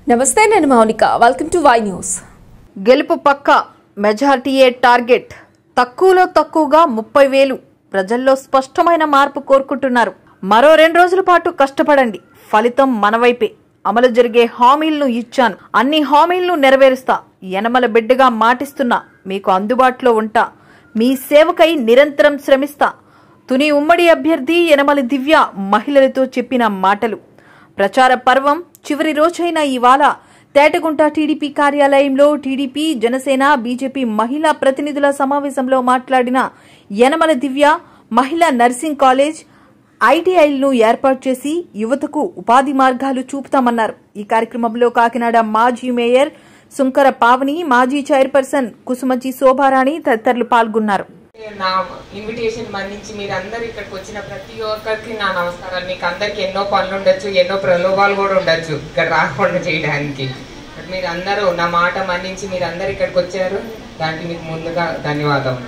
నమస్తే నేను Mounika welcome to Y news గెలుపు పక్క మెజారిటీయే టార్గెట్ తక్కువలో తక్కువగా ముప్పై వేలు ప్రజల్లో స్పష్టమైన మార్పు కోరుకుంటున్నారు మరో రెండు రోజుల పాటు కష్టపడండి ఫలితం మన వైపే అమలు జరిగే హామీలను ఇచ్చాను అన్ని హామీలను నెరవేరుస్తా యనమల బిడ్డగా మాటిస్తున్నా మీకు అందుబాటులో ఉంటా మీ సేవకై నిరంతరం శ్రమిస్తా తుని ఉమ్మడి అభ్యర్థి యనమల దివ్య మహిళలతో చెప్పిన మాటలు ప్రచార పర్వం చివరి రోజైన ఇవాళ తేటగుంట టీడీపీ కార్యాలయంలో టీడీపీ జనసేన బీజేపీ మహిళా ప్రతినిధుల సమావేశంలో మాట్లాడిన యనమల దివ్య మహిళా నర్సింగ్ కాలేజ్ ఐటీఐలను ఏర్పాటు చేసి యువతకు ఉపాధి మార్గాలు చూపుతామన్నారు ఈ కార్యక్రమంలో కాకినాడ మాజీ మేయర్ సుంకర పావని మాజీ చైర్పర్సన్ కుసుమజీ శోభారాణి తదితరులు పాల్గొన్నారు నా ఇన్విటేషన్ మన్నించి మీరు అందరు ఇక్కడికి వచ్చిన ప్రతి ఒక్కరికి నా నమస్కారాలు మీకు అందరికి ఎన్నో పనులు ఉండొచ్చు ఎన్నో ప్రలోభాలు కూడా ఉండొచ్చు ఇక్కడ రాకుండా చేయడానికి బట్ మీరు అందరూ నా మాట మన్నించి మీరు అందరు ఇక్కడికి వచ్చారు దానికి మీకు ముందుగా ధన్యవాదములు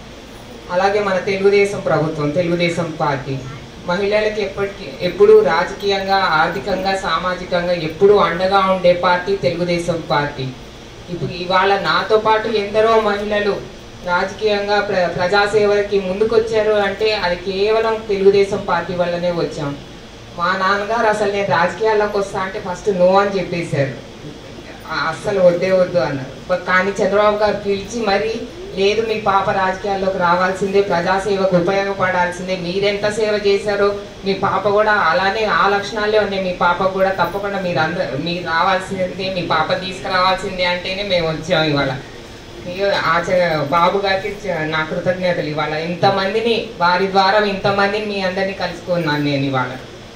అలాగే మన తెలుగుదేశం ప్రభుత్వం తెలుగుదేశం పార్టీ మహిళలకి ఎప్పటికీ ఎప్పుడు రాజకీయంగా ఆర్థికంగా సామాజికంగా ఎప్పుడు అండగా ఉండే పార్టీ తెలుగుదేశం పార్టీ ఇప్పుడు ఇవాళ నాతో పాటు ఎందరో మహిళలు రాజకీయంగా ప్ర ప్రజాసేవకి ముందుకొచ్చారు అంటే అది కేవలం తెలుగుదేశం పార్టీ వల్లనే వచ్చాం మా నాన్నగారు అసలు నేను రాజకీయాల్లోకి వస్తా అంటే ఫస్ట్ నో అని చెప్పేశారు ఆ- అస్సలు వద్దే వద్దు అన్నారు బట్ కానీ చంద్రబాబు గారు పిలిచి మరి లేదు మీ పాప రాజకీయాల్లోకి రావాల్సిందే ప్రజాసేవకు ఉపయోగపడాల్సిందే మీరెంత సేవ చేశారో మీ పాప కూడా అలానే ఆ లక్షణాలే ఉన్నాయి మీ పాప కూడా తప్పకుండా మీరు అందరు మీరు రావాల్సిందే మీ పాప తీసుకురావాల్సిందే అంటేనే మేము వచ్చాం ఇవాళ ఇయ్యో, ఆచ బాబు గారికి చ- నా కృతజ్ఞతలు ఇవాళ ఇంతమందిని వారి ద్వారా ఇంతమందిని మీ అందరినీ కలుసుకున్నాను నేను ఇవాళ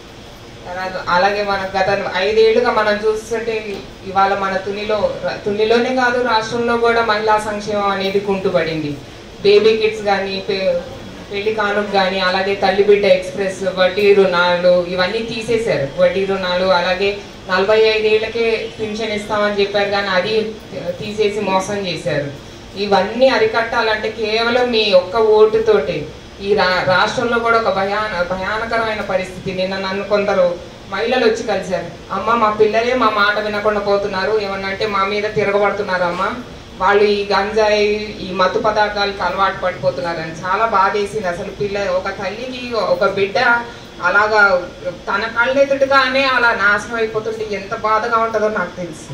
తర్వాత అలాగే మన గత ఐదేళ్లుగా మనం చూస్తుంటే ఇవాళ మన తునిలో తునిలోనే కాదు రాష్ట్రంలో కూడా మహిళా సంక్షేమం అనేది కుంటుపడింది బేబీ కిడ్స్ కానీ పెళ్లి కానుక కానీ అలాగే తల్లి బిడ్డ ఎక్స్ప్రెస్ వడ్డీ రుణాలు ఇవన్నీ తీసేశారు వడ్డీ రుణాలు అలాగే నలభై ఐదేళ్లకే పింఛన్ ఇస్తామని చెప్పారు కానీ అది తీసేసి మోసం చేశారు ఇవన్నీ అరికట్టాలంటే కేవలం మీ ఒక్క ఓటుతోటి ఈ రా రాష్ట్రంలో కూడా ఒక భయాన భయానకరమైన పరిస్థితి నిన్న నన్ను కొందరు మహిళలు వచ్చి కలిశారు అమ్మ మా పిల్లలే మా మాట వినకుండా పోతున్నారు ఏమన్నా అంటే మా మీద తిరగబడుతున్నారు అమ్మ వాళ్ళు ఈ గంజాయి ఈ మత్తు పదార్థాలకు అలవాటు పడిపోతున్నారని చాలా బాధేసింది అసలు పిల్ల ఒక తల్లికి ఒక బిడ్డ అలాగా తన కళ్ళెదుటిగానే అలా నాశనం అయిపోతుంటే ఎంత బాధగా ఉంటుందో నాకు తెలుసు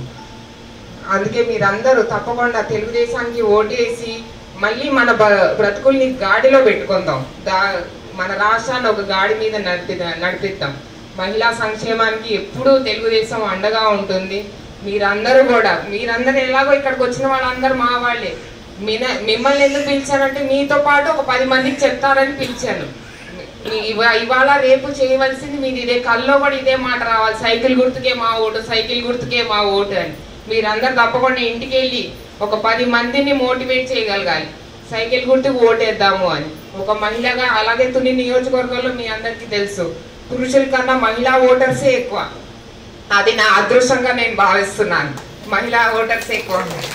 అందుకే మీరందరూ తప్పకుండా తెలుగుదేశానికి ఓటేసి మళ్ళీ మన బ- బ్రతుకుల్ని గాడిలో పెట్టుకుందాం దా మన రాష్ట్రాన్ని ఒక గాడి మీద నడిపి నడిపిద్దాం మహిళా సంక్షేమానికి ఎప్పుడూ తెలుగుదేశం అండగా ఉంటుంది మీరందరూ కూడా మీరందరూ ఎలాగో ఇక్కడికి వచ్చిన వాళ్ళందరూ మా వాళ్ళే మిన మిమ్మల్ని ఎందుకు పిలిచానంటే మీతో పాటు ఒక పది మందికి చెప్తారని పిలిచాను మీ- ఇవా- ఇవాళ రేపు చేయవలసింది మీది ఇదే కల్లో కూడా ఇదే మాట రావాలి సైకిల్ గుర్తుకే మా ఓటు సైకిల్ గుర్తుకే మా ఓటు అని మీరందరూ తప్పకుండా ఇంటికి వెళ్ళి ఒక పది మందిని మోటివేట్ చేయగలగాలి సైకిల్ గుర్తుకు ఓటేద్దాము అని ఒక మహిళగా అలాగే తుని నియోజకవర్గంలో మీ అందరికీ తెలుసు పురుషుల కన్నా మహిళా ఓటర్సే ఎక్కువ అది నా అదృష్టంగా నేను భావిస్తున్నాను మహిళా ఓటర్స్ ఎక్కువ ఉన్నారు.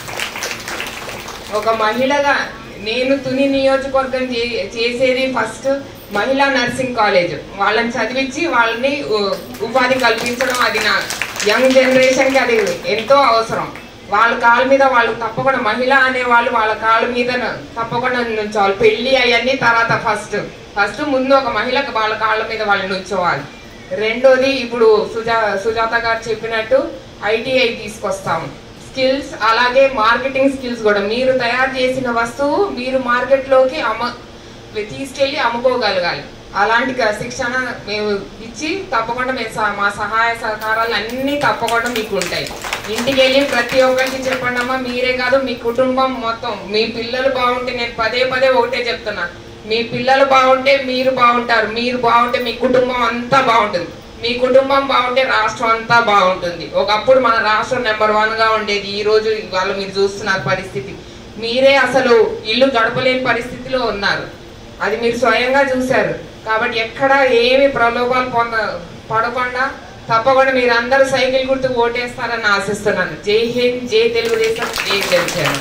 ఒక మహిళగా నేను తుని నియోజకవర్గం చే- చేసేది ఫస్ట్ మహిళా నర్సింగ్ కాలేజ్ వాళ్ళని చదివించి వాళ్ళని ఉ- ఉపాధి కల్పించడం అది నా యంగ్ జనరేషన్కి అది ఎంతో అవసరం వాళ్ళ కాళ్ళ మీద వాళ్ళు తప్పకుండా మహిళ అనే వాళ్ళు వాళ్ళ కాళ్ళ మీద న- తప్పకుండా నుంచోవాలి పెళ్లి అవన్నీ తర్వాత ఫస్ట్ ఫస్ట్ ముందు ఒక మహిళకు వాళ్ళ కాళ్ళ మీద వాళ్ళు నుంచోవాలి రెండోది ఇప్పుడు సుజా సుజాత గారు చెప్పినట్టు ఐటీఐ తీసుకొస్తాము స్కిల్స్ అలాగే మార్కెటింగ్ స్కిల్స్ కూడా మీరు తయారు చేసిన వస్తువు మీరు మార్కెట్లోకి అమ్మ తీసుకెళ్ళి అమ్ముకోగలగాలి అలాంటి క- శిక్షణ మేము ఇచ్చి తప్పకుండా మేము సహ- మా సహాయ సహకారాలు అన్నీ తప్పకుండా మీకు ఉంటాయి ఇంటికి వెళ్ళి ప్రతి ఒక్కరికి చెప్పండి అమ్మా మీరే కాదు మీ కుటుంబం మొత్తం మీ పిల్లలు బాగుంటే నేను పదే పదే ఒకటే చెప్తున్నా మీ పిల్లలు బాగుంటే మీరు బాగుంటారు మీరు బాగుంటే మీ కుటుంబం అంతా బాగుంటుంది మీ కుటుంబం బాగుంటే రాష్ట్రం అంతా బాగుంటుంది ఒకప్పుడు మన రాష్ట్రం నెంబర్ వన్ గా ఉండేది ఈ రోజు ఇవాళ మీరు చూస్తున్నారు పరిస్థితి మీరే అసలు ఇల్లు గడపలేని పరిస్థితిలో ఉన్నారు అది మీరు స్వయంగా చూశారు కాబట్టి ఎక్కడ ఏమి ప్రలోభాలు పొంద పడకుండా తప్పకుండా మీరు అందరూ సైకిల్ గుర్తుకు ఓటేస్తారని ఆశిస్తున్నాను జై హింద్ జై తెలుగుదేశం జై జనసేన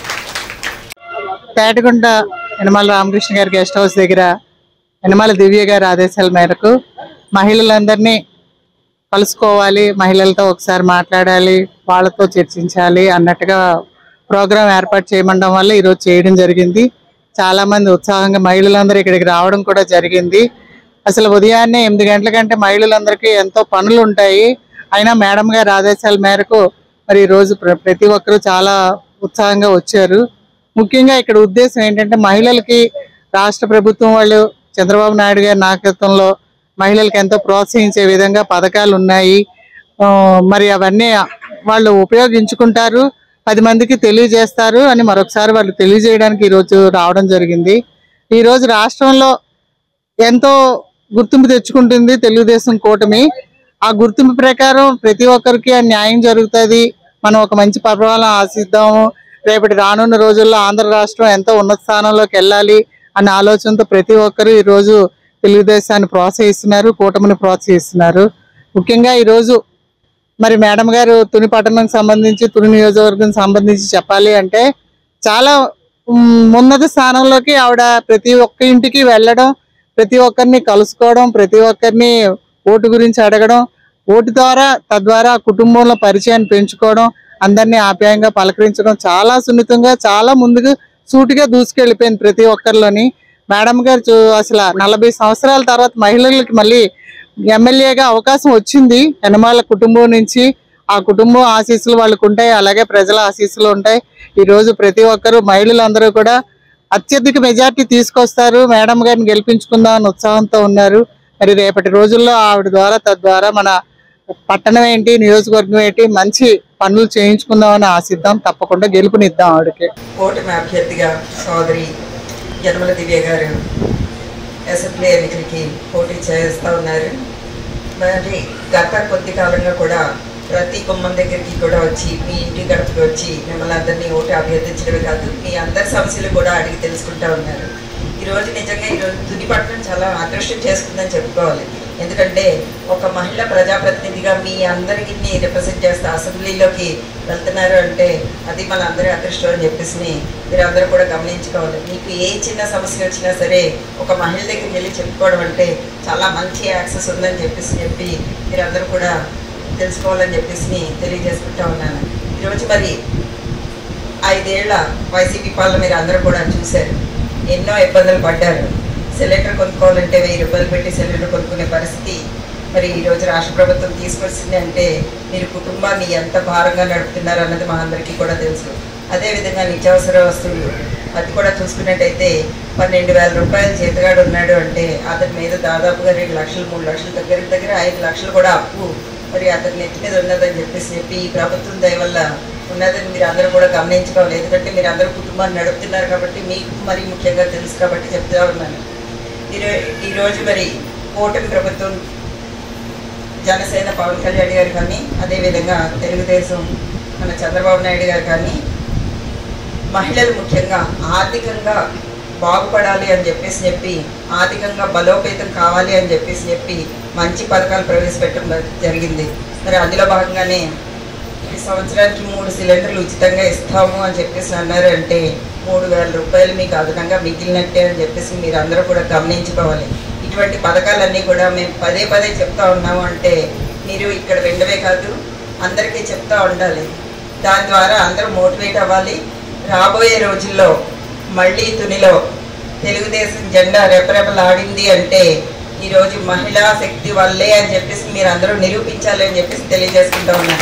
తేటగుంట యనమల రామకృష్ణ గారి గెస్ట్ హౌస్ దగ్గర యనమల దివ్య గారి ఆదేశాల మేరకు మహిళలందరినీ కలుసుకోవాలి మహిళలతో ఒకసారి మాట్లాడాలి వాళ్ళతో చర్చించాలి అన్నట్టుగా ప్రోగ్రాం ఏర్పాటు చేయమండం వల్ల ఈరోజు చేయడం జరిగింది చాలా మంది ఉత్సాహంగా మహిళలందరూ ఇక్కడికి రావడం కూడా జరిగింది అసలు ఉదయాన్నే ఎనిమిది గంటల కంటే మహిళలందరికీ ఎంతో పనులు ఉంటాయి అయినా మేడం గారి ఆదేశాల మేరకు మరి ఈ రోజు ప్ర- ప్రతి ఒక్కరూ చాలా ఉత్సాహంగా వచ్చారు ముఖ్యంగా ఇక్కడ ఉద్దేశం ఏంటంటే మహిళలకి రాష్ట్ర ప్రభుత్వం వాళ్ళు చంద్రబాబు నాయుడు గారి నాయకత్వంలో మహిళలకు ఎంతో ప్రోత్సహించే విధంగా పథకాలు ఉన్నాయి ఆ, మరి అవన్నీ వాళ్ళు ఉపయోగించుకుంటారు పది మందికి తెలియజేస్తారు అని మరొకసారి వాళ్ళు తెలియజేయడానికి ఈరోజు రావడం జరిగింది ఈ రోజు రాష్ట్రంలో ఎంతో గుర్తింపు తెచ్చుకుంటుంది తెలుగుదేశం కూటమి ఆ గుర్తింపు ప్రకారం ప్రతి ఒక్కరికి ఆ న్యాయం జరుగుతుంది మనం ఒక మంచి పరిపాలన ఆశిద్దాము రేపటి రానున్న రోజుల్లో ఆంధ్ర రాష్ట్రం ఎంతో ఉన్నత స్థానంలోకి వెళ్ళాలి అనే ఆలోచనతో ప్రతి ఒక్కరు ఈ రోజు తెలుగుదేశాన్ని ప్రోత్సహిస్తున్నారు కూటమిని ప్రోత్సహిస్తున్నారు ముఖ్యంగా ఈ రోజు మరి మేడం గారు తుని పట్టణంకి సంబంధించి తుని నియోజకవర్గం సంబంధించి చెప్పాలి అంటే చాలా ఉమ్, ఉన్నత స్థానంలోకి ఆవిడ ప్రతి ఒక్క ఇంటికి వెళ్ళడం ప్రతి ఒక్కరిని కలుసుకోవడం ప్రతి ఒక్కరిని ఓటు గురించి అడగడం ఓటు ద్వారా తద్వారా కుటుంబంలో పరిచయాన్ని పెంచుకోవడం అందరినీ ఆప్యాయంగా పలకరించడం చాలా సున్నితంగా చాలా ముందుకు సూటిగా దూసుకెళ్ళిపోయింది ప్రతి ఒక్కరిలోని మేడం గారు చూ- అసలు నలభై సంవత్సరాల తర్వాత మహిళలకి మళ్ళీ ఎమ్మెల్యేగా అవకాశం వచ్చింది యనమాల కుటుంబం నుంచి ఆ కుటుంబం ఆశీస్సులు వాళ్ళకు ఉంటాయి అలాగే ప్రజల ఆశీస్సులు ఉంటాయి ఈ రోజు ప్రతి ఒక్కరు మహిళలందరూ కూడా అత్యధిక మెజార్టీ తీసుకొస్తారు మేడం గారిని గెలిపించుకుందాం అని ఉత్సాహంతో ఉన్నారు మరి రేపటి రోజుల్లో ఆవిడ ద్వారా తద్వారా మన పట్టణం ఏంటి నియోజకవర్గం ఏంటి మంచి పనులు చేయించుకుందామని ఆశిద్దాం తప్పకుండా గెలుపునిద్దాం ఆవిడకి కూటమి అభ్యర్థిగా సోదరి యనమల దివ్య గారు అసెంబ్లీ ఎన్నికలకి పోటీ చేస్తూ ఉన్నారు మరి గత కొద్ది కాలంగా కూడా ప్రతి గుమ్మం దగ్గరికి కూడా వచ్చి మీ ఇంటి గడపకి వచ్చి మిమ్మల్ని అందరినీ ఓటు అభ్యర్థించడమే కాదు మీ అందరి సమస్యలు కూడా అడిగి తెలుసుకుంటా ఉన్నారు ఈ రోజు నిజంగా ఈ రోజు తుదిపట్నం చాలా అదృష్టం చేసుకుందని చెప్పుకోవాలి ఎందుకంటే ఒక మహిళ ప్రజాప్రతినిధిగా మీ అందరికీ రిప్రజెంట్ చేస్తే అసెంబ్లీలోకి వెళ్తున్నారు అంటే అది మన అందరి అదృష్టం అని చెప్పేసి మీరందరూ కూడా గమనించుకోవాలి మీకు ఏ చిన్న సమస్య వచ్చినా సరే ఒక మహిళ దగ్గరికి వెళ్ళి చెప్పుకోవడం అంటే చాలా మంచి యాక్సెస్ ఉందని చెప్పేసి చెప్పి మీరందరూ కూడా తెలుసుకోవాలని చెప్పేసి తెలియజేసుకుంటా ఉన్నాను ఈరోజు మరి ఐదేళ్ల వైసీపీ పాలన మీరు అందరూ కూడా చూశారు ఎన్నో ఇబ్బందులు పడ్డారు సిలిండర్ కొనుక్కోవాలంటే వెయ్యి రూపాయలు పెట్టి సిలిండర్ కొనుక్కునే పరిస్థితి మరి ఈరోజు రాష్ట్ర ప్రభుత్వం తీసుకొచ్చింది అంటే మీరు కుటుంబాన్ని ఎంత భారంగా నడుపుతున్నారు అన్నది మా అందరికీ కూడా తెలుసు అదేవిధంగా నిత్యావసర వస్తువులు అది కూడా చూసుకున్నట్టయితే పన్నెండు వేల రూపాయలు చేతగాడు ఉన్నాడు అంటే అతని మీద దాదాపుగా రెండు లక్షలు మూడు లక్షల దగ్గర దగ్గర ఐదు లక్షలు కూడా అప్పు మరి అతని నెత్తి మీద ఉన్నదని చెప్పేసి చెప్పి ఈ ప్రభుత్వం దయ వల్ల ఉన్నదని మీరు అందరూ కూడా గమనించుకోవాలి ఎందుకంటే మీరు అందరూ కుటుంబాన్ని నడుపుతున్నారు కాబట్టి మీకు మరి ముఖ్యంగా తెలుసు కాబట్టి చెప్తా ఉన్నాను ఈరో ఈరోజు మరి కూటమి ప్రభుత్వం జనసేన పవన్ కళ్యాణ్ గారు కానీ అదేవిధంగా తెలుగుదేశం మన చంద్రబాబు నాయుడు గారు కానీ మహిళలు ముఖ్యంగా ఆర్థికంగా బాగుపడాలి అని చెప్పేసి చెప్పి ఆర్థికంగా బలోపేతం కావాలి అని చెప్పేసి చెప్పి మంచి పథకాలు ప్రవేశపెట్టడం జరిగింది మరి అందులో భాగంగానే ఈ సంవత్సరానికి మూడు సిలిండర్లు ఉచితంగా ఇస్తాము అని చెప్పేసి అన్నారు అంటే మూడు వేల రూపాయలు మీకు అదనంగా మిగిలినట్టే అని చెప్పేసి మీరు అందరూ కూడా గమనించుకోవాలి ఇటువంటి పథకాలన్నీ కూడా మేము పదే పదే చెప్తా ఉన్నాము అంటే మీరు ఇక్కడ వినడమే కాదు అందరికీ చెప్తా ఉండాలి దాని ద్వారా అందరూ మోటివేట్ అవ్వాలి రాబోయే రోజుల్లో మళ్ళీ తునిలో తెలుగుదేశం జెండా రెపరెపలాడింది అంటే ఈరోజు మహిళా శక్తి వల్లే అని చెప్పేసి మీరు అందరూ నిరూపించాలి అని చెప్పేసి తెలియజేసుకుంటా ఉన్నాను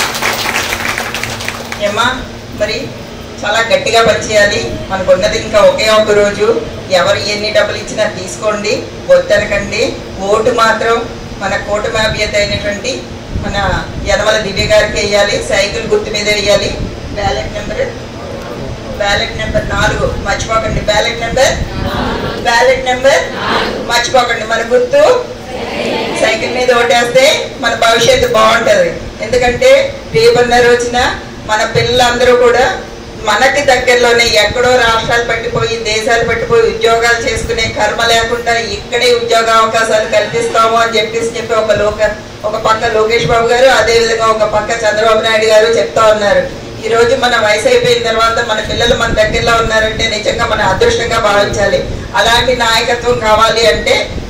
ఏమ్మా మరి చాలా గట్టిగా పనిచేయాలి మనకు ఉన్నది ఇంకా ఒకే ఒక రోజు ఎవరు ఎన్ని డబ్బులు ఇచ్చినా తీసుకోండి వద్దనకండి ఓటు మాత్రం మన కూటమి అభ్యర్థి అయినటువంటి మన యనమల దివ్య గారికి వేయాలి సైకిల్ గుర్తు మీద వేయాలి బ్యాలెట్ నెంబర్ బ్యాలెట్ నెంబర్ నాలుగు మర్చిపోకండి బ్యాలెట్ నెంబర్ బ్యాలెట్ నెంబర్ మర్చిపోకండి మన గుర్తు సైకిల్ మీద ఓటేస్తే మన భవిష్యత్తు బాగుంటది ఎందుకంటే రేపన్న రోజున మన పిల్లలందరూ కూడా మనకి దగ్గరలోనే ఎక్కడో రాష్ట్రాలు పట్టిపోయి దేశాలు పట్టిపోయి ఉద్యోగాలు చేసుకునే కర్మ లేకుండా ఇక్కడే ఉద్యోగ అవకాశాలు కల్పిస్తాము అని చెప్పేసి చెప్పి ఒక లోక ఒక పక్క లోకేష్ బాబు గారు అదే విధంగా ఒక పక్క చంద్రబాబు నాయుడు గారు చెప్తా ఉన్నారు ఈ రోజు మన వయసు అయిపోయిన తర్వాత మన పిల్లలు మన దగ్గరలో ఉన్నారంటే నిజంగా మన అదృష్టంగా భావించాలి అలాంటి నాయకత్వం కావాలి అంటే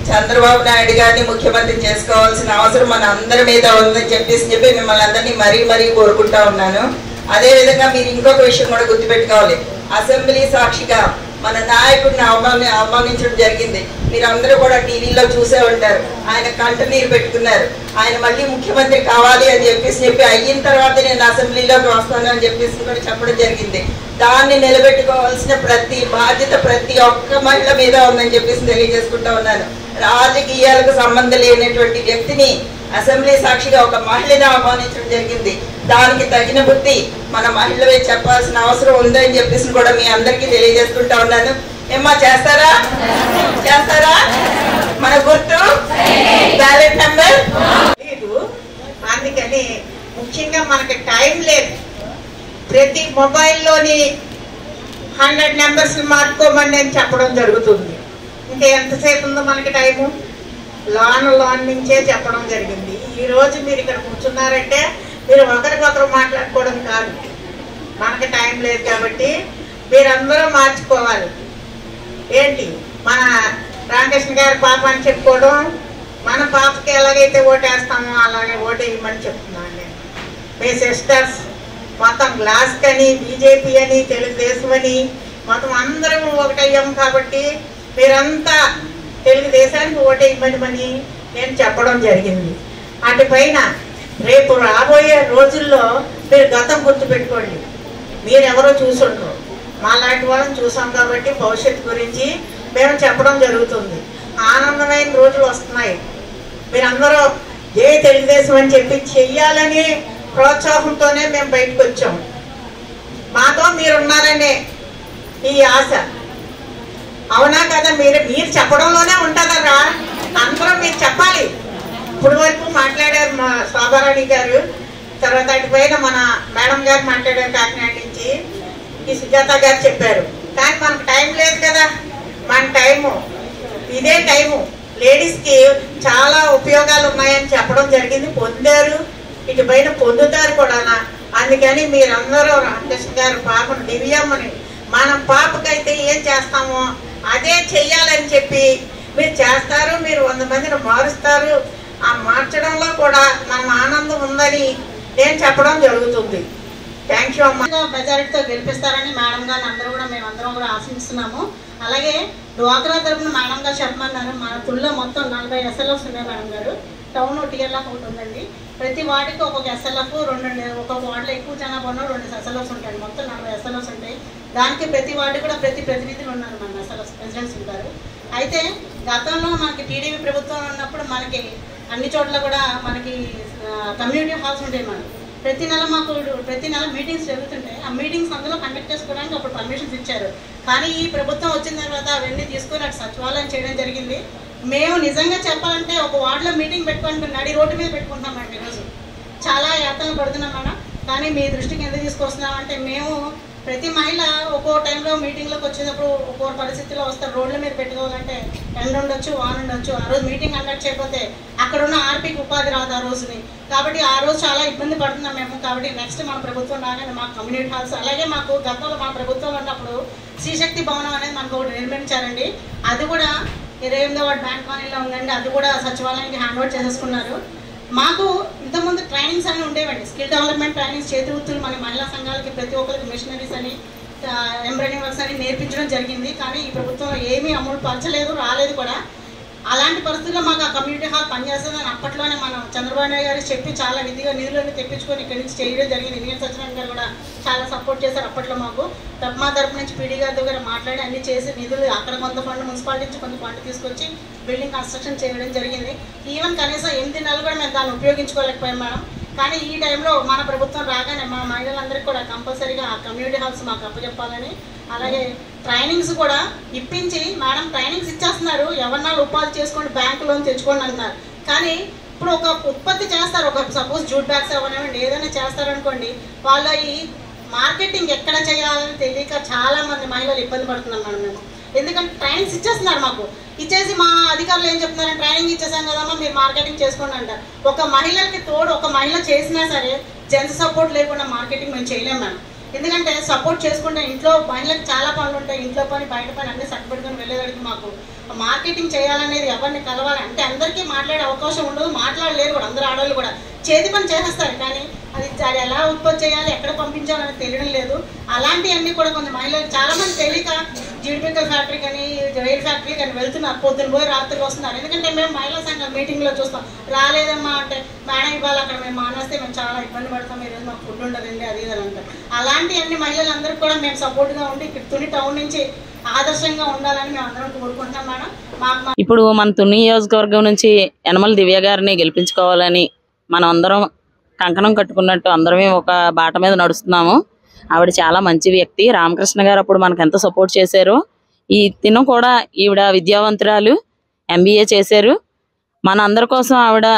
చంద్రబాబు నాయుడు గారిని ముఖ్యమంత్రి చేసుకోవాల్సిన అవసరం మన అందరి మీద ఉందని చెప్పేసి చెప్పి మిమ్మల్ని అందరినీ మరీ మరీ కోరుకుంటా ఉన్నాను అదే విధంగా మీరు ఇంకొక విషయం కూడా గుర్తుపెట్టుకోవాలి అసెంబ్లీ సాక్షిగా మన నాయకుడిని అవమాని అవమానించడం జరిగింది మీరందరూ కూడా టీవీలో చూసే ఉంటారు ఆయన కంట నీరు పెట్టుకున్నారు ఆయన మళ్ళీ ముఖ్యమంత్రి కావాలి అని చెప్పేసి చెప్పి అయిన తర్వాత నేను అసెంబ్లీలోకి వస్తాను అని చెప్పేసి కూడా చెప్పడం జరిగింది దాన్ని నిలబెట్టుకోవాల్సిన ప్రతి బాధ్యత ప్రతి ఒక్క మహిళ మీద ఉందని చెప్పేసి తెలియజేసుకుంటా ఉన్నాను రాజకీయాలకు సంబంధం లేనటువంటి వ్యక్తిని అసెంబ్లీ సాక్షిగా ఒక మహిళని ఆహ్వానించడం జరిగింది దానికి తగిన బుద్ధి మన మహిళవే చెప్పాల్సిన అవసరం ఉందని చెప్పేసి కూడా మీ అందరికీ తెలియజేసుకుంటా ఉన్నాను ఏమ్మా చేస్తారా చేస్తారా మన గుర్తు బ్యాలెట్ నెంబర్ లేదు అందుకని ముఖ్యంగా మనకి టైం లేదు ప్రతి మొబైల్లోని హండ్రెడ్ నెంబర్స్ మార్చుకోమని నేను చెప్పడం జరుగుతుంది ఇంకా ఎంతసేపు ఉందో మనకి టైము లోన్ లోన్ నుంచే చెప్పడం జరిగింది ఈ రోజు మీరు ఇక్కడ కూర్చున్నారంటే మీరు ఒకరికొకరు మాట్లాడుకోవడం కాదు మనకి టైం లేదు కాబట్టి మీరందరూ మార్చుకోవాలి ఏంటి మన రామకృష్ణ గారి పాప అని చెప్పుకోవడం మన పాపకి ఎలాగైతే ఓటేస్తామో అలాగే ఓటేయమని చెప్తున్నాను నేను మీ సిస్టర్స్ మొత్తం గ్లాస్ కని బీజేపీ అని తెలుగుదేశం అని మొత్తం అందరం ఒకటయ్యాం కాబట్టి మీరంతా తెలుగుదేశానికి ఓటేయమని నేను చెప్పడం జరిగింది అటుపైన రేపు రాబోయే రోజుల్లో మీరు గతం గుర్తుపెట్టుకోండి మీరెవరో చూసుండ్రు మాలాంటి వాళ్ళని చూసాం కాబట్టి భవిష్యత్తు గురించి మేము చెప్పడం జరుగుతుంది ఆనందమైన రోజులు వస్తున్నాయి మీరందరూ ఏ తెలుగుదేశం అని చెప్పి చెయ్యాలని ప్రోత్సాహంతోనే మేము బయటకు వచ్చాం మాతో మీరున్నారనే ఈ ఆశ అవునా కదా మీరు మీరు చెప్పడంలోనే ఉంటుందరా అందరూ మీరు చెప్పాలి ఇప్పుడు వరకు మాట్లాడారు మా శోభారాణి గారు తర్వాత అటు పైన మన మేడం గారు మాట్లాడారు కాకినాడ నుంచి ఈ సుజాత గారు చెప్పారు కానీ మనకు టైం లేదు కదా మన టైము ఇదే టైము లేడీస్కి చాలా ఉపయోగాలు ఉన్నాయని చెప్పడం జరిగింది పొందారు ఇటు పైన పొందుతారు కూడా అందుకని మీరందరూ రామకృష్ణ గారు పాపను దివ్యమ్మని మన పాపకైతే ఏం చేస్తామో అదే చెయ్యాలని చెప్పి మీరు చేస్తారు మీరు వంద మందిని మారుస్తారు ఆ మార్చడంలో కూడా మన ఆనందం ఉందని నేను చెప్పడం జరుగుతుంది థ్యాంక్ యూ అమ్మా మెజారిటీతో గెలిపిస్తారని మేడం గారిని అందరూ కూడా మేము అందరం కూడా ఆశిస్తున్నాము అలాగే డ్వాక్రా తరఫున మేడం గారు చెప్పమన్నారు మన తుల్లో మొత్తం నలభై ఎస్ఎల్ఎఫ్స్ ఉన్నాయి మేడం గారు టౌన్ టీఎల్ఎఫ్ ఒకటి ఉందండి ప్రతి వార్డుకి ఒక్కొక్క ఎస్ఎల్ఎఫ్ రెండు ఒక్కొక్క వార్డులో ఎక్కువ జనాభా ఉన్న రెండు ఎస్ఎల్ఎఫ్స్ ఉంటాయి మొత్తం నలభై ఎస్ఎల్ఎఫ్స్ ఉంటాయి దానికి ప్రతి వార్డు కూడా ప్రతి ప్రతినిధులు ఉన్నారు మన ఎస్ఎల్ఎఫ్ ప్రెసిడెంట్స్ ఉంటారు అయితే గతంలో మనకి టీడీపీ ప్రభుత్వం ఉన్నప్పుడు మనకి అన్ని చోట్ల కూడా మనకి కమ్యూనిటీ హాల్స్ ఉంటాయి మనకి ప్రతి నెల మాకు ప్రతి నెల మీటింగ్స్ జరుగుతుంటాయి ఆ మీటింగ్స్ అందులో కండక్ట్ చేసుకోవడానికి అప్పుడు పర్మిషన్స్ ఇచ్చారు కానీ ఈ ప్రభుత్వం వచ్చిన తర్వాత అవన్నీ తీసుకొని అటు సచివాలయం చేయడం జరిగింది మేము నిజంగా చెప్పాలంటే ఒక వార్డులో మీటింగ్ పెట్టుకుంటున్నాం నడి రోడ్డు మీద పెట్టుకుంటామండి ఈరోజు చాలా యాతనలు పడుతున్నాం మేడం కానీ మీ దృష్టికి ఎందుకు తీసుకొస్తున్నామంటే మేము ప్రతి మహిళ ఒక్కో టైంలో మీటింగ్లోకి వచ్చేటప్పుడు ఒక్కో పరిస్థితిలో వస్తారు రోడ్ల మీద పెట్టుకోవాలంటే ఎండ ఉండొచ్చు వాన ఉండొచ్చు ఆ రోజు మీటింగ్ కండక్ట్ చేయకపోతే అక్కడ ఉన్న ఆర్పీకి ఉపాధి రాదు ఆ రోజుని కాబట్టి ఆ రోజు చాలా ఇబ్బంది పడుతున్నాం మేము కాబట్టి నెక్స్ట్ మన ప్రభుత్వం రాగానే మా కమ్యూనిటీ హాల్స్ అలాగే మాకు గతంలో మా ప్రభుత్వంలో ఉన్నప్పుడు శ్రీశక్తి భవనం అనేది మనకు ఒకటి నిర్మించారండి అది కూడా ఇరవై ఎనిమిదో వాడు బ్యాంక్ కాలనీలో ఉందండి అది కూడా సచివాలయానికి హ్యాండ్ ఓవర్ చేసేసుకున్నారు మాకు ఇంతకుముందు ట్రైనింగ్స్ అని ఉండేవండి స్కిల్ డెవలప్మెంట్ ట్రైనింగ్స్ చేతి వృత్తులు మన మహిళా సంఘాలకి ప్రతి ఒక్కరికి మిషనరీస్ అని ఎంబ్రాయిడింగ్ వర్క్స్ అని నేర్పించడం జరిగింది కానీ ఈ ప్రభుత్వం ఏమీ అమలు పరచలేదు రాలేదు కూడా అలాంటి పరిస్థితుల్లో మాకు ఆ కమ్యూనిటీ హాల్ పనిచేస్తుందని అప్పట్లోనే మనం చంద్రబాబు నాయుడు గారు చెప్పి చాలా విధిగా నిధులను తెప్పించుకొని ఇక్కడి నుంచి చేయడం జరిగింది వినయ్ సత్యనారాయణ గారు కూడా చాలా సపోర్ట్ చేశారు అప్పట్లో మాకు మా తరపు నుంచి పీడీ గారి దగ్గర మాట్లాడి అన్ని చేసి నిధులు అక్కడ కొంత ఫండ్ మున్సిపాలిటీ నుంచి కొంత ఫండ్ తీసుకొచ్చి బిల్డింగ్ కన్స్ట్రక్షన్ చేయడం జరిగింది ఈవెన్ కనీసం ఎనిమిది నెలలు కూడా మేము దాన్ని ఉపయోగించుకోలేకపోయాం మేడం కానీ ఈ టైంలో మన ప్రభుత్వం రాగానే మా మహిళలందరికీ కూడా కంపల్సరీగా ఆ కమ్యూనిటీ హాల్స్ మాకు అప్పచెప్పాలని అలాగే ట్రైనింగ్స్ కూడా ఇప్పించి మేడం ట్రైనింగ్స్ ఇచ్చేస్తున్నారు ఎవరన్నా ఉపాధి చేసుకోండి బ్యాంకు లోన్ తెచ్చుకోండి అంటున్నారు కానీ ఇప్పుడు ఒక ఉత్పత్తి చేస్తారు ఒక సపోజ్ జూట్ బ్యాగ్స్ అవనివ్వండి ఏదైనా చేస్తారనుకోండి వాళ్ళ ఈ మార్కెటింగ్ ఎక్కడ చేయాలని తెలియక చాలా మంది మహిళలు ఇబ్బంది పడుతున్నాం మేడం మేము ఎందుకంటే ట్రైనింగ్స్ ఇచ్చేస్తున్నారు మాకు ఇచ్చేసి మా అధికారులు ఏం చెప్తున్నారంటే ట్రైనింగ్ ఇచ్చేసాం కదమ్మా మీరు మార్కెటింగ్ చేసుకోండి అంటారు ఒక మహిళకి తోడు ఒక మహిళ చేసినా సరే జెంట్స్ సపోర్ట్ లేకుండా మార్కెటింగ్ మేము చేయలేము మేడం ఎందుకంటే సపోర్ట్ చేసుకుంటే ఇంట్లో మహిళలకు చాలా పనులు ఉంటాయి ఇంట్లో పని బయట పని అన్ని సట్టుపెట్టుకొని వెళ్ళేదానికి మాకు మార్కెటింగ్ చేయాలనేది ఎవరిని కలవాలి అంటే అందరికీ మాట్లాడే అవకాశం ఉండదు మాట్లాడలేరు కూడా అందరు ఆడవాళ్ళు కూడా చేతి పని చేసేస్తారు కానీ అది అది ఎలా ఉత్పత్తి చేయాలి ఎక్కడ పంపించాలని తెలియడం లేదు అలాంటివన్నీ కూడా కొంచెం మహిళలు చాలా మంది తెలియక జీడిపిక్కల ఫ్యాక్టరీ కానీ వైర్ ఫ్యాక్టరీ కానీ వెళ్తున్నారు పొద్దున్న పోయి రాత్రికి వస్తున్నారు ఎందుకంటే మేము మహిళా సంఘం మీటింగ్లో చూస్తాం రాలేదమ్మా అంటే మేడం ఇవాళ అక్కడ మేము మానేస్తే మేము చాలా ఇబ్బంది పడతాం ఈరోజు మాకు ఫుడ్ ఉండదండి అది ఇది అని అంటారు అలాంటి అన్ని మహిళలందరికీ కూడా మేము సపోర్ట్గా ఉండి ఇక్కడ తుని టౌన్ నుంచి ఆదర్శంగా ఉండాలని మేము అందరం కోరుకుంటాం మేడం మాకు ఇప్పుడు మన తుని నియోజకవర్గం నుంచి యనమల దివ్య గారిని గెలిపించుకోవాలని మనం అందరం కంకణం కట్టుకున్నట్టు అందరమే ఒక బాట మీద నడుస్తున్నాము ఆవిడ చాలా మంచి వ్యక్తి రామకృష్ణ గారు అప్పుడు మనకు ఎంత సపోర్ట్ చేశారు ఈ తిను కూడా ఈవిడ విద్యావంతురాలు ఎంబీఏ చేశారు మన అందరి కోసం ఆవిడ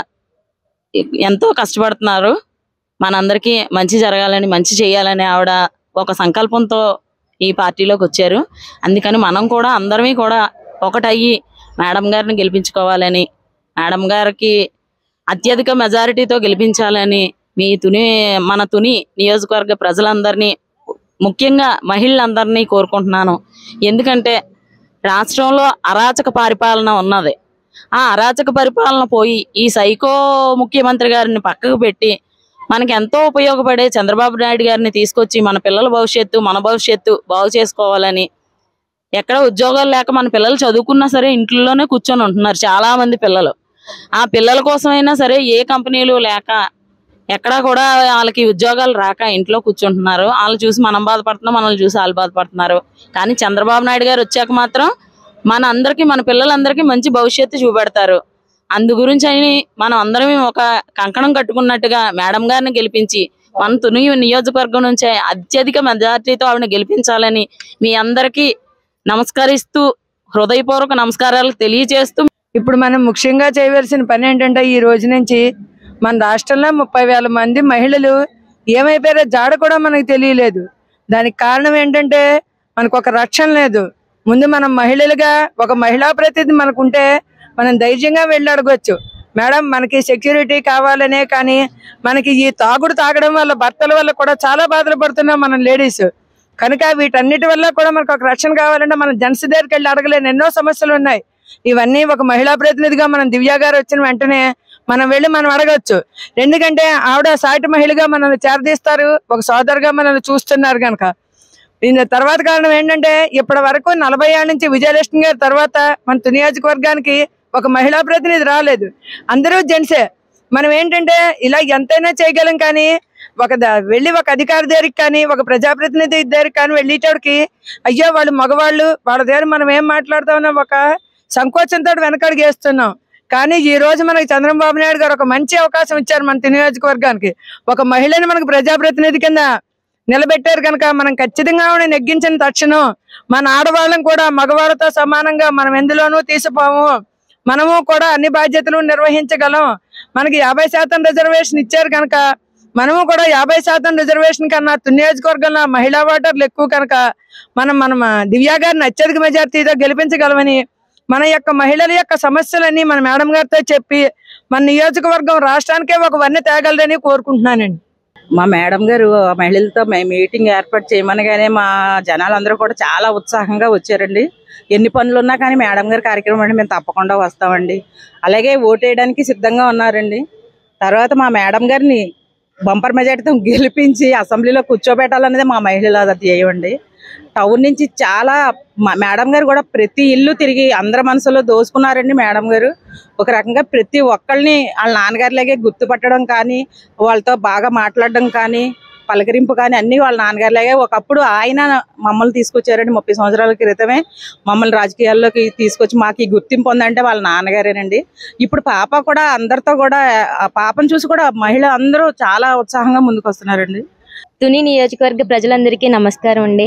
ఎంతో కష్టపడుతున్నారు మనందరికీ మంచి జరగాలని మంచి చేయాలని ఆవిడ ఒక సంకల్పంతో ఈ పార్టీలోకి వచ్చారు అందుకని మనం కూడా అందరమీ కూడా ఒకటయ్యి మేడం గారిని గెలిపించుకోవాలని మేడం గారికి అత్యధిక మెజారిటీతో గెలిపించాలని మీ తుని మన తుని నియోజకవర్గ ప్రజలందరినీ ముఖ్యంగా మహిళలందరినీ కోరుకుంటున్నాను ఎందుకంటే రాష్ట్రంలో అరాచక పరిపాలన ఉన్నది ఆ అరాచక పరిపాలన పోయి ఈ సైకో ముఖ్యమంత్రి గారిని పక్కకు పెట్టి మనకి ఎంతో ఉపయోగపడే చంద్రబాబు నాయుడు గారిని తీసుకొచ్చి మన పిల్లల భవిష్యత్తు మన భవిష్యత్తు బాగు చేసుకోవాలని ఎక్కడ ఉద్యోగాలు లేక మన పిల్లలు చదువుకున్నా సరే ఇంట్లోనే కూర్చొని ఉంటున్నారు చాలా మంది పిల్లలు ఆ పిల్లల కోసమైనా సరే ఏ కంపెనీలు లేక ఎక్కడా కూడా వాళ్ళకి ఉద్యోగాలు రాక ఇంట్లో కూర్చుంటున్నారు వాళ్ళు చూసి మనం బాధపడుతున్నాం మనల్ని చూసి వాళ్ళు బాధపడుతున్నారు కానీ చంద్రబాబు నాయుడు గారు వచ్చాక మాత్రం మన అందరికీ మన పిల్లలందరికీ మంచి భవిష్యత్తు చూపెడతారు అందు గురించి అని మనం అందరం ఒక కంకణం కట్టుకున్నట్టుగా మేడం గారిని గెలిపించి మన తుని నియోజకవర్గం నుంచే అత్యధిక మెజార్టీతో ఆవిడని గెలిపించాలని మీ అందరికీ నమస్కరిస్తూ హృదయపూర్వక నమస్కారాలు తెలియజేస్తూ ఇప్పుడు మనం ముఖ్యంగా చేయవలసిన పని ఏంటంటే ఈ రోజు నుంచి మన రాష్ట్రంలో ముప్పై వేల మంది మహిళలు ఏమైపోయారో జాడ కూడా మనకు తెలియలేదు దానికి కారణం ఏంటంటే మనకు ఒక రక్షణ లేదు ముందు మనం మహిళలుగా ఒక మహిళా ప్రతినిధి మనకుంటే మనం ధైర్యంగా వెళ్ళి అడగొచ్చు మేడం మనకి సెక్యూరిటీ కావాలనే కానీ మనకి ఈ తాగుడు తాగడం వల్ల భర్తల వల్ల కూడా చాలా బాధలు పడుతున్నాం మనం లేడీస్ కనుక వీటన్నిటి వల్ల కూడా మనకు ఒక రక్షణ కావాలంటే మనం జెంట్స్ దగ్గరికి వెళ్ళి అడగలేని ఎన్నో సమస్యలు ఉన్నాయి ఇవన్నీ ఒక మహిళా ప్రతినిధిగా మనం దివ్య గారు వచ్చిన వెంటనే మనం వెళ్ళి మనం అడగచ్చు ఎందుకంటే ఆవిడ సాటి మహిళగా మనల్ని చేరదీస్తారు ఒక సోదరుగా మనల్ని చూస్తున్నారు కనుక దీని తర్వాత కారణం ఏంటంటే ఇప్పటి వరకు నలభై ఏళ్ళ నుంచి విజయలక్ష్మి గారి తర్వాత మన నియోజకవర్గానికి ఒక మహిళా ప్రతినిధి రాలేదు అందరూ జెంట్సే మనం ఏంటంటే ఇలా ఎంతైనా చేయగలం కానీ ఒక ద- వెళ్ళి ఒక అధికారి దగ్గరికి కానీ ఒక ప్రజాప్రతినిధి దగ్గరికి కానీ వెళ్ళేటోడికి అయ్యో వాళ్ళు మగవాళ్ళు వాళ్ళ దగ్గర మనం ఏం మాట్లాడుతామన్నా ఒక సంకోచంతో వెనకడుగు వేస్తున్నాం కానీ ఈ రోజు మనకి చంద్రబాబు నాయుడు గారు ఒక మంచి అవకాశం ఇచ్చారు మన నియోజకవర్గానికి ఒక మహిళని మనకు ప్రజాప్రతినిధి కింద నిలబెట్టారు కనుక మనం ఖచ్చితంగా ఆవిడ నెగ్గించిన తక్షణం మన ఆడవాళ్ళం కూడా మగవాళ్ళతో సమానంగా మనం ఎందులోనూ తీసిపోము మనము కూడా అన్ని బాధ్యతలు నిర్వహించగలం మనకి యాభై శాతం రిజర్వేషన్ ఇచ్చారు కనుక మనము కూడా యాభై శాతం రిజర్వేషన్ కన్నా నియోజకవర్గంలో మహిళా ఓటర్లు ఎక్కువ కనుక మనం మనం దివ్యా గారిని అత్యధిక మెజార్టీతో గెలిపించగలమని మన యొక్క మహిళల యొక్క సమస్యలన్నీ మన మేడం గారితో చెప్పి మన నియోజకవర్గం రాష్ట్రానికే ఒక వన్నె తేగలరని కోరుకుంటున్నానండి మా మేడం గారు ఆ మహిళలతో మే- మీటింగ్ ఏర్పాటు చేయమనగానే మా జనాలందరూ కూడా చాలా ఉత్సాహంగా వచ్చారండి ఎన్ని పనులు ఉన్నా కానీ మేడం గారి కార్యక్రమం అంటే మేము తప్పకుండా వస్తామండి అలాగే ఓటేయడానికి సిద్ధంగా ఉన్నారండి తర్వాత మా మేడం గారిని బంపర్ మెజార్టీతో గెలిపించి అసెంబ్లీలో కూర్చోబెట్టాలనేది మా మహిళల ధ్యేయం అండి టౌన్ నుంచి చాలా మా- మేడం గారు కూడా ప్రతి ఇల్లు తిరిగి అందరి మనసులో దోసుకున్నారండి మేడం గారు ఒక రకంగా ప్రతి ఒక్కళ్ళని వాళ్ళ నాన్నగారిలాగే గుర్తుపట్టడం కానీ వాళ్ళతో బాగా మాట్లాడడం కానీ పలకరింపు కానీ అన్ని వాళ్ళ నాన్నగారిలాగే ఒకప్పుడు ఆయన మమ్మల్ని తీసుకొచ్చారండి ముప్పై సంవత్సరాల క్రితమే మమ్మల్ని రాజకీయాల్లోకి తీసుకొచ్చి మాకు ఈ గుర్తింపు ఉందంటే వాళ్ళ నాన్నగారేనండి ఇప్పుడు పాప కూడా అందరితో కూడా ఆ పాపను చూసి కూడా మహిళ అందరూ చాలా ఉత్సాహంగా ముందుకు వస్తున్నారండి తుని నియోజకవర్గ ప్రజలందరికీ నమస్కారం అండి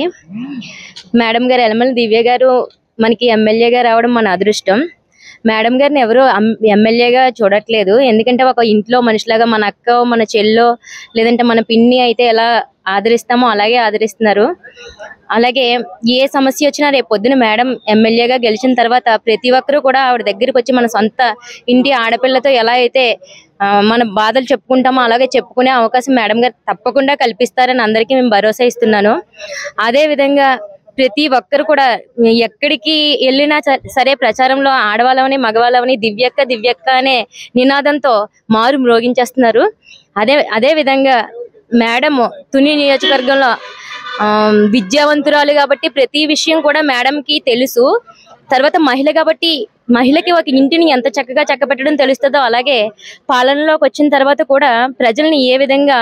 మేడం గారు ఎలమల దివ్య గారు మనకి ఎమ్మెల్యేగా రావడం మన అదృష్టం మేడం గారిని ఎవరు ఎమ్మెల్యేగా చూడట్లేదు ఎందుకంటే ఒక ఇంట్లో మనిషిలాగా మన అక్క మన చెల్లో లేదంటే మన పిన్ని అయితే ఎలా ఆదరిస్తామో అలాగే ఆదరిస్తున్నారు అలాగే ఏ సమస్య వచ్చినా రేపు పొద్దున మేడం ఎమ్మెల్యేగా గెలిచిన తర్వాత ప్రతి ఒక్కరూ కూడా ఆవిడ దగ్గరికి వచ్చి మన సొంత ఇంటి ఆడపిల్లతో ఎలా అయితే ఆ, మన బాధలు చెప్పుకుంటామో అలాగే చెప్పుకునే అవకాశం మేడం గారు తప్పకుండా కల్పిస్తారని అందరికీ మేము భరోసా ఇస్తున్నాను అదే విధంగా ప్రతి ఒక్కరు కూడా ఎక్కడికి వెళ్ళినా స- సరే ప్రచారంలో ఆడవాళ్ళవని మగవాళ్ళవని దివ్యక్క దివ్యక్క అనే నినాదంతో మారు మ్రోగించేస్తున్నారు అదే అదే విధంగా మేడం తుని నియోజకవర్గంలో ఆ, విద్యావంతురాలు కాబట్టి ప్రతి విషయం కూడా మేడంకి తెలుసు తర్వాత మహిళ కాబట్టి మహిళకి ఒక ఇంటిని ఎంత చక్కగా చక్కబెట్టడం తెలుస్తుందో అలాగే పాలనలోకి వచ్చిన తర్వాత కూడా ప్రజల్ని ఏ విధంగా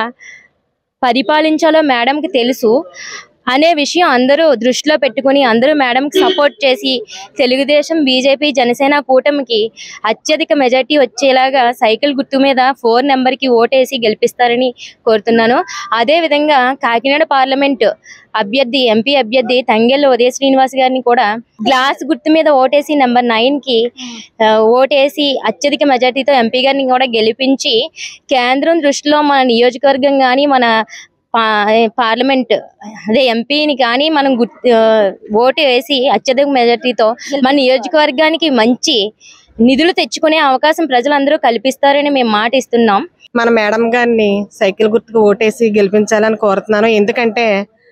పరిపాలించాలో మేడంకి తెలుసు అనే విషయం అందరూ దృష్టిలో పెట్టుకుని అందరూ మేడంకి సపోర్ట్ చేసి తెలుగుదేశం బీజేపీ జనసేన కూటమికి అత్యధిక మెజార్టీ వచ్చేలాగా సైకిల్ గుర్తు మీద ఫోర్ నెంబర్కి ఓటేసి గెలిపిస్తారని కోరుతున్నాను అదే విధంగా కాకినాడ పార్లమెంట్ అభ్యర్థి ఎంపీ అభ్యర్థి తంగెళ్ళ ఉదయ శ్రీనివాస్ గారిని కూడా గ్లాస్ గుర్తు మీద ఓటేసి నెంబర్ నైన్ కి ఆ, ఓటేసి అత్యధిక మెజార్టీతో ఎంపీ గారిని కూడా గెలిపించి కేంద్రం దృష్టిలో మన నియోజకవర్గం కానీ మన పా- పార్లమెంట్ అదే ఎంపీని కానీ మనం గుర్తు ఆ, ఓటు వేసి అత్యధిక మెజార్టీతో మన నియోజకవర్గానికి మంచి నిధులు తెచ్చుకునే అవకాశం ప్రజలందరూ కల్పిస్తారని మేము మాట ఇస్తున్నాం మన మేడం గారిని సైకిల్ గుర్తుకు ఓటేసి గెలిపించాలని కోరుతున్నాను ఎందుకంటే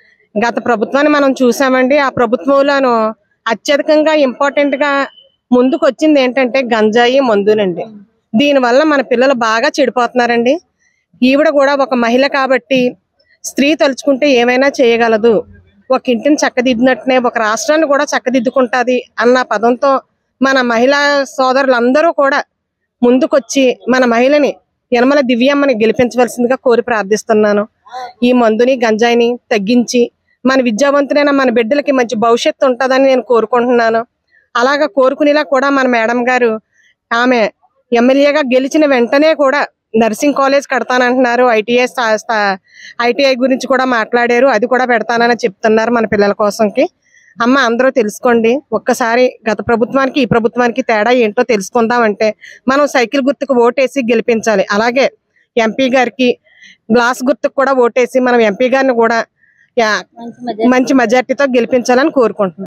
గత ప్రభుత్వాన్ని మనం చూసామండి ఆ ప్రభుత్వంలోను అత్యధికంగా ఇంపార్టెంట్ గా ముందుకు వచ్చింది ఏంటంటే గంజాయి మందునండి దీనివల్ల మన పిల్లలు బాగా చెడిపోతున్నారండి ఈవిడ కూడా ఒక మహిళ కాబట్టి స్త్రీ తలుచుకుంటే ఏమైనా చేయగలదు ఒక ఇంటిని చక్కదిద్దినట్టునే ఒక రాష్ట్రాన్ని కూడా చక్కదిద్దుకుంటాది అన్న పదంతో మన మహిళా సోదరులందరూ కూడా ముందుకొచ్చి మన మహిళని యనమల దివ్యమ్మని గెలిపించవలసిందిగా కోరి ప్రార్థిస్తున్నాను ఈ మందుని గంజాయిని తగ్గించి మన విద్యావంతులైన మన బిడ్డలకి మంచి భవిష్యత్తు ఉంటుందని నేను కోరుకుంటున్నాను అలాగా కోరుకునేలా కూడా మన మేడం గారు ఆమె ఎమ్మెల్యేగా గెలిచిన వెంటనే కూడా నర్సింగ్ కాలేజ్ కడతానంటున్నారు ఐటీఐ ఐటీఐ గురించి కూడా మాట్లాడారు అది కూడా పెడతానని చెప్తున్నారు మన పిల్లల కోసంకి అమ్మ అందరూ తెలుసుకోండి ఒక్కసారి గత ప్రభుత్వానికి ఈ ప్రభుత్వానికి తేడా ఏంటో తెలుసుకుందామంటే మనం సైకిల్ గుర్తుకు ఓటేసి గెలిపించాలి అలాగే ఎంపీ గారికి గ్లాస్ గుర్తుకు కూడా ఓటేసి మనం ఎంపీ గారిని కూడా యా- మంచి మెజార్టీతో గెలిపించాలని కోరుకుంటున్నాం